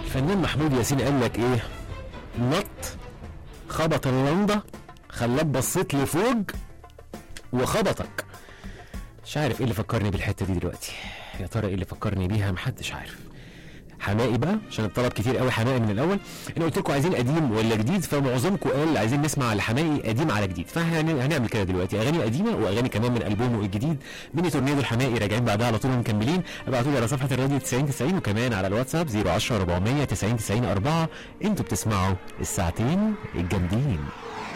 الفنان محمود ياسين قال لك ايه نط خبط اللنده خلاك بصيت لفوق وخبطك مش عارف ايه اللي فكرني بالحته دي دلوقتي يا ترى ايه اللي فكرني بيها محدش عارف حمائي بقى عشان الطلب كتير قوي حمائي من الاول انا قلت لكم عايزين قديم ولا جديد فمعظمكم قال عايزين نسمع لحمائي قديم على جديد فهنعمل كده دلوقتي اغاني قديمه واغاني كمان من البومه الجديد ميني تورنيدو الحمائي راجعين بعدها على طول مكملين ابعتوا لي على صفحه الراديو 90 90 وكمان على الواتساب 010 400 90 90 4 انتوا بتسمعوا الساعتين الجامدين